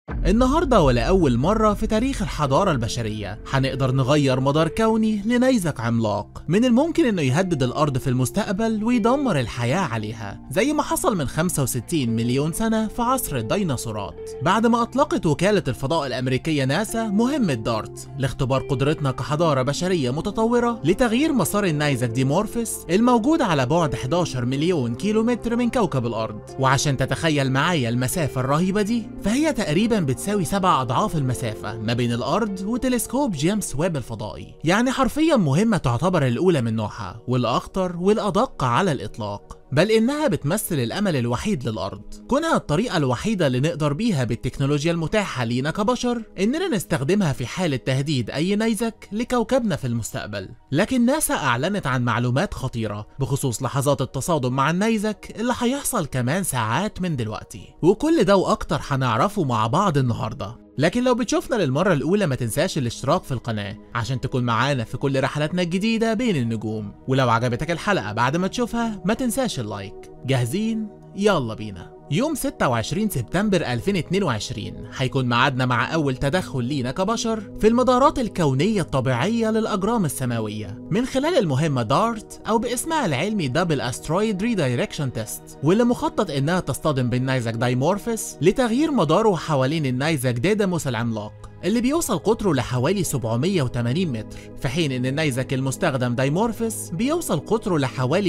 النهاردة ولأول مرة في تاريخ الحضارة البشرية هنقدر نغير مدار كوني لنيزك عملاق من الممكن انه يهدد الأرض في المستقبل ويدمر الحياة عليها زي ما حصل من 65 مليون سنة في عصر الديناصورات بعد ما أطلقت وكالة الفضاء الأمريكية ناسا مهمة دارت لاختبار قدرتنا كحضارة بشرية متطورة لتغيير مسار النيزك ديمورفس الموجود على بعد 11 مليون كيلومتر من كوكب الأرض وعشان تتخيل معايا المسافة الرهيبة دي فهي تقريبا بتساوي سبع أضعاف المسافة ما بين الأرض وتلسكوب جيمس ويب الفضائي يعني حرفيا مهمة تعتبر الأولى من نوعها والأخطر والأدق على الإطلاق بل إنها بتمثل الأمل الوحيد للأرض كونها الطريقة الوحيدة اللي نقدر بيها بالتكنولوجيا المتاحة لينا كبشر إننا نستخدمها في حالة تهديد أي نيزك لكوكبنا في المستقبل لكن ناسا أعلنت عن معلومات خطيرة بخصوص لحظات التصادم مع النيزك اللي هيحصل كمان ساعات من دلوقتي وكل ده وأكتر هنعرفه مع بعض النهارده لكن لو بتشوفنا للمرة الأولى ما تنساش الاشتراك في القناة عشان تكون معانا في كل رحلاتنا الجديدة بين النجوم ولو عجبتك الحلقة بعد ما تشوفها ما تنساش اللايك جاهزين؟ يلا بينا يوم 26 سبتمبر 2022 هيكون ميعادنا مع أول تدخل لينا كبشر في المدارات الكونية الطبيعية للأجرام السماوية من خلال المهمة دارت أو باسمها العلمي دبل أسترويد ريدايركشن تيست واللي مخطط إنها تصطدم بالنيزك دايمورفس لتغيير مداره حوالين النيزك ديداموس العملاق اللي بيوصل قطره لحوالي 780 متر في حين ان النيزك المستخدم دايمورفس بيوصل قطره لحوالي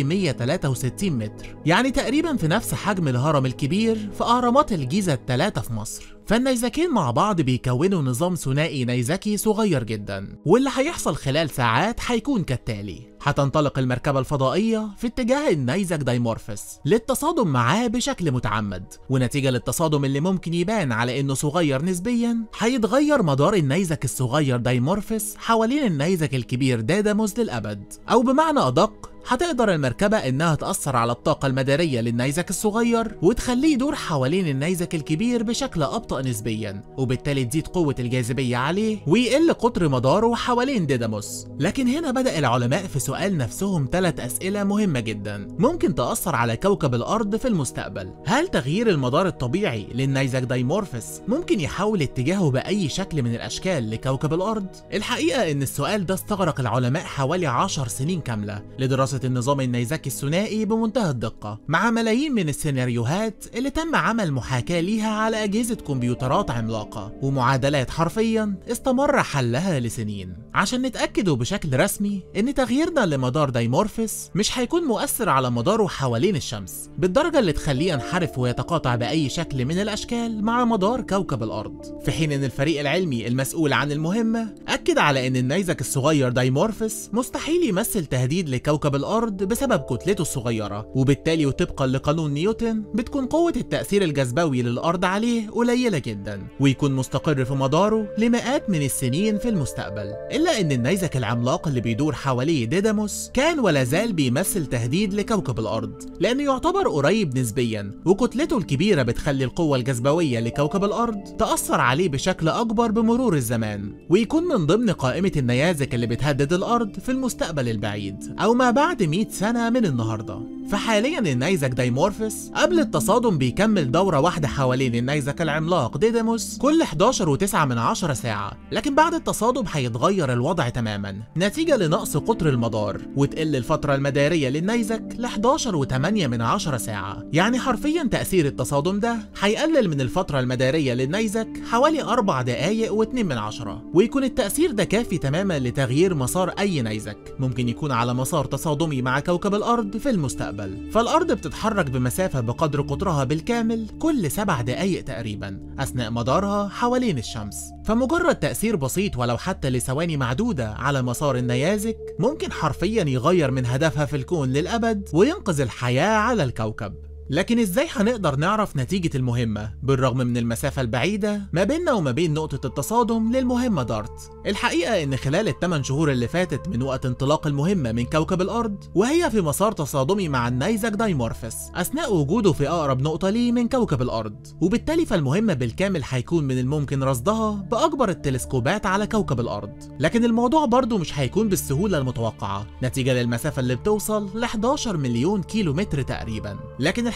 163 متر يعني تقريبا في نفس حجم الهرم الكبير في اهرامات الجيزة الثلاثة في مصر فالنيزكين مع بعض بيكونوا نظام ثنائي نيزكي صغير جدا واللي هيحصل خلال ساعات هيكون كالتالي هتنطلق المركبة الفضائية في اتجاه النيزك دايمورفس للتصادم معاه بشكل متعمد ونتيجة للتصادم اللي ممكن يبان على انه صغير نسبيا هيتغير مدار النيزك الصغير دايمورفس حوالين النيزك الكبير داداموس للأبد أو بمعنى أدق هتقدر المركبة إنها تأثر على الطاقة المدارية للنيزك الصغير وتخليه يدور حوالين النيزك الكبير بشكل أبطأ نسبيا وبالتالي تزيد قوة الجاذبية عليه ويقل قطر مداره حوالين ديداموس لكن هنا بدأ العلماء في سؤال نفسهم ثلاث أسئلة مهمة جدا ممكن تأثر على كوكب الأرض في المستقبل هل تغيير المدار الطبيعي للنيزك دايمورفس ممكن يحول اتجاهه بأي شكل من الأشكال لكوكب الأرض؟ الحقيقة إن السؤال ده استغرق العلماء حوالي 10 سنين كاملة لدراسة النظام النيزكي الثنائي بمنتهى الدقة مع ملايين من السيناريوهات اللي تم عمل محاكاة ليها على أجهزة كمبيوترات عملاقة ومعادلات حرفيا استمر حلها لسنين عشان نتأكدوا بشكل رسمي إن تغييرنا لمدار دايمورفس مش هيكون مؤثر على مداره حوالين الشمس بالدرجة اللي تخليه ينحرف ويتقاطع بأي شكل من الأشكال مع مدار كوكب الأرض في حين إن الفريق العلمي المسؤول عن المهمة أكد على إن النيزك الصغير دايمورفس مستحيل يمثل تهديد لكوكب الأرض بسبب كتلته الصغيرة وبالتالي وطبقا لقانون نيوتن بتكون قوة التأثير الجاذبوي للأرض عليه قليلة جدا ويكون مستقر في مداره لمئات من السنين في المستقبل إلا إن النيزك العملاق اللي بيدور حواليه ديداموس كان ولا زال بيمثل تهديد لكوكب الأرض لأنه يعتبر قريب نسبيا وكتلته الكبيرة بتخلي القوة الجاذبوية لكوكب الأرض تأثر عليه بشكل أكبر بمرور الزمان ويكون من ضمن قائمة النيازك اللي بتهدد الأرض في المستقبل البعيد أو ما بعد 100 سنة من النهاردة فحاليا النيزك دايمورفس قبل التصادم بيكمل دورة واحدة حوالين النيزك العملاق ديداموس كل 11 و9 من 10 ساعة لكن بعد التصادم هيتغير الوضع تماما نتيجة لنقص قطر المدار وتقل الفترة المدارية للنيزك ل 11 و8 من 10 ساعة يعني حرفيا تأثير التصادم ده هيقلل من الفترة المدارية للنيزك حوالي 4 دقايق و2 من 10 ويكون التأثير ده كافي تماما لتغيير مسار أي نيزك ممكن يكون على مسار تصادمي مع كوكب الأرض في المستقبل فالأرض بتتحرك بمسافة بقدر قطرها بالكامل كل سبع دقايق تقريبا أثناء مدارها حوالين الشمس فمجرد تأثير بسيط ولو حتى لثواني معدودة على مسار النيازك ممكن حرفيا يغير من هدفها في الكون للأبد وينقذ الحياة على الكوكب لكن ازاي هنقدر نعرف نتيجة المهمة بالرغم من المسافة البعيدة ما بيننا وما بين نقطة التصادم للمهمة دارت الحقيقة ان خلال الثمان شهور اللي فاتت من وقت انطلاق المهمة من كوكب الارض وهي في مسار تصادمي مع النيزك دايمورفس اثناء وجوده في اقرب نقطة ليه من كوكب الارض وبالتالي فالمهمة بالكامل هيكون من الممكن رصدها باكبر التلسكوبات على كوكب الارض لكن الموضوع برضه مش هيكون بالسهولة المتوقعة نتيجة للمسافة اللي بتوصل ل 11 مليون كيلو متر تقريبا لكن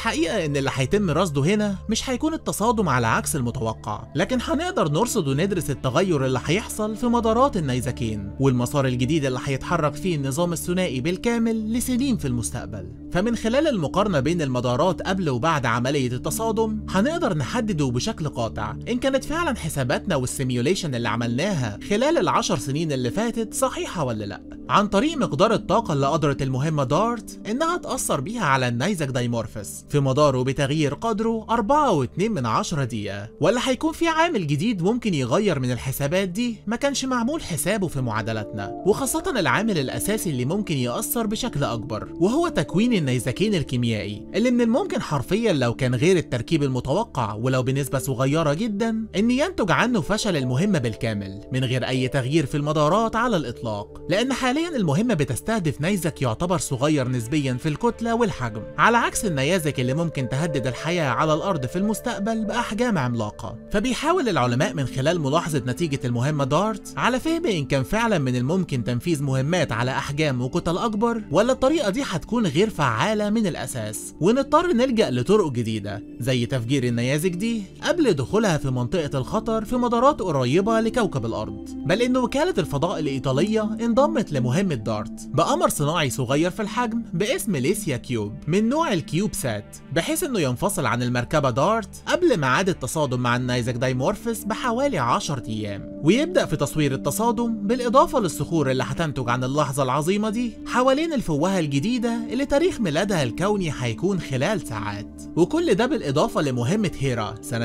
الحقيقة إن اللي هيتم رصده هنا مش هيكون التصادم على عكس المتوقع لكن هنقدر نرصد وندرس التغير اللي هيحصل في مدارات النيزكين والمسار الجديد اللي هيتحرك فيه النظام الثنائي بالكامل لسنين في المستقبل فمن خلال المقارنة بين المدارات قبل وبعد عملية التصادم هنقدر نحدده بشكل قاطع إن كانت فعلا حساباتنا والسيميوليشن اللي عملناها خلال العشر سنين اللي فاتت صحيحة ولا لأ عن طريق مقدار الطاقة اللي قدرت المهمة دارت إنها تأثر بيها على النيزك دايمورفس في مداره بتغيير قدره 4.2 من 10 دقيقة ولا هيكون في عامل جديد ممكن يغير من الحسابات دي ما كانش معمول حسابه في معادلاتنا وخاصة العامل الأساسي اللي ممكن يأثر بشكل أكبر وهو تكوين النيزكين الكيميائي اللي من الممكن حرفيا لو كان غير التركيب المتوقع ولو بنسبة صغيرة جدا إن ينتج عنه فشل المهمة بالكامل من غير أي تغيير في المدارات على الإطلاق لأن حاليا المهمة بتستهدف نيزك يعتبر صغير نسبيا في الكتلة والحجم على عكس النيازك اللي ممكن تهدد الحياة على الأرض في المستقبل بأحجام عملاقة فبيحاول العلماء من خلال ملاحظة نتيجة المهمة دارت على فهم إن كان فعلا من الممكن تنفيذ مهمات على أحجام وكتل أكبر ولا الطريقة دي هتكون غير فعالة من الأساس ونضطر نلجأ لطرق جديدة زي تفجير النيازك دي قبل دخولها في منطقة الخطر في مدارات قريبة لكوكب الأرض بل إن وكالة الفضاء الإيطالية انضمت لمهمة دارت بقمر صناعي صغير في الحجم باسم ليسيا كيوب من نوع الكيوب سات بحيث إنه ينفصل عن المركبة دارت قبل ميعاد التصادم مع النيزك دايمورفس بحوالي 10 أيام ويبدأ في تصوير التصادم بالإضافة للصخور اللي هتنتج عن اللحظة العظيمة دي حوالين الفوهة الجديدة اللي تاريخ ميلادها الكوني هيكون خلال ساعات وكل ده بالإضافة لمهمة هيرا سنة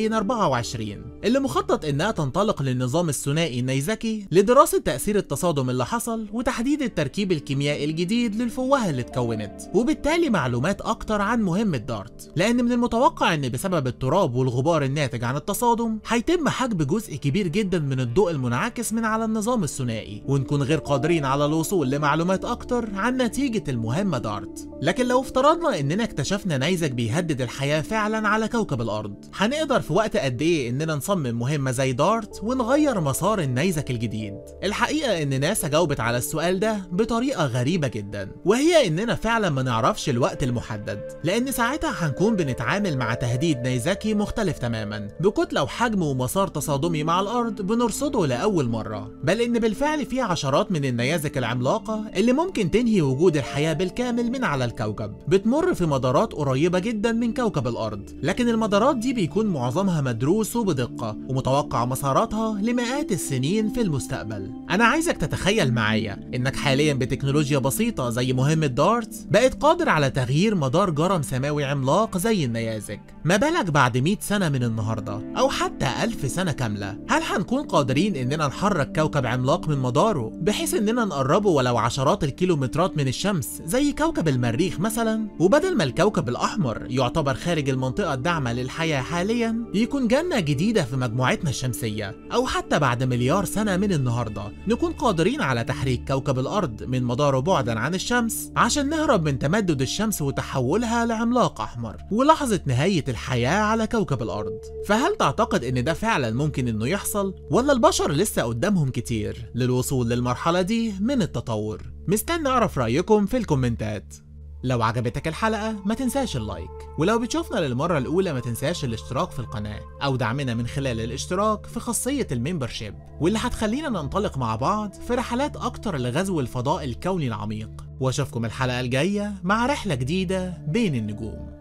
2024 اللي مخطط إنها تنطلق للنظام الثنائي النيزكي لدراسة تأثير التصادم اللي حصل وتحديد التركيب الكيميائي الجديد للفوهة اللي اتكونت وبالتالي معلومات أكتر عن مهمة دارت لأن من المتوقع إن بسبب التراب والغبار الناتج عن التصادم هيتم حجب جزء كبير جدا من الضوء المنعكس من على النظام الثنائي ونكون غير قادرين على الوصول لمعلومات أكتر عن نتيجة المهمة دارت لكن لو افترضنا إننا اكتشفنا نيزك بيهدد الحياة فعلا على كوكب الأرض هنقدر في وقت قد إيه إننا نصمم مهمة زي دارت ونغير مسار النيزك الجديد الحقيقة إن ناسا جاوبت على السؤال ده بطريقة غريبة جدا وهي إننا فعلا ما نعرفش الوقت المحدد لأن ساعتها هنكون بنتعامل مع تهديد نيزكي مختلف تماما بكتلة وحجم ومسار تصادمي مع الأرض بنرصده لأول مرة بل إن بالفعل في عشرات من النيازك العملاقة اللي ممكن تنهي وجود الحياة بالكامل من على الكوكب بتمر في مدارات قريبة جدا من كوكب الأرض لكن المدارات دي بيكون معظمها مدروس وبدقة ومتوقع مساراتها لمئات السنين في المستقبل أنا عايزك تتخيل معايا إنك حاليا بتكنولوجيا بسيطة زي مهمة دارت بقت قادر على تغيير مدار جرم سماوي عملاق زي النيازك ما بالك بعد 100 سنة من النهاردة أو حتى 1000 سنة كاملة هل هنكون قادرين إننا نحرك كوكب عملاق من مداره بحيث إننا نقربه ولو عشرات الكيلومترات من الشمس زي كوكب المريخ مثلا وبدل ما الكوكب الأحمر يعتبر خارج المنطقة الداعمة للحياة حاليا يكون جنة جديدة في مجموعتنا الشمسية أو حتى بعد مليار سنة من النهاردة نكون قادرين على تحريك كوكب الأرض من مداره بعدا عن الشمس عشان نهرب من تمدد الشمس وتحولها لعملاق أحمر ولحظة نهاية الحياة على كوكب الأرض فهل تعتقد إن ده فعلا ممكن إنه يحصل ولا البشر لسه قدامهم كتير للوصول للمرحلة دي من التطور مستني أعرف رأيكم في الكومنتات لو عجبتك الحلقة ما تنساش اللايك ولو بتشوفنا للمرة الأولى ما تنساش الاشتراك في القناة أو دعمنا من خلال الاشتراك في خاصية الممبرشيب واللي هتخلينا ننطلق مع بعض في رحلات أكتر لغزو الفضاء الكوني العميق وأشوفكم الحلقة الجاية مع رحلة جديدة بين النجوم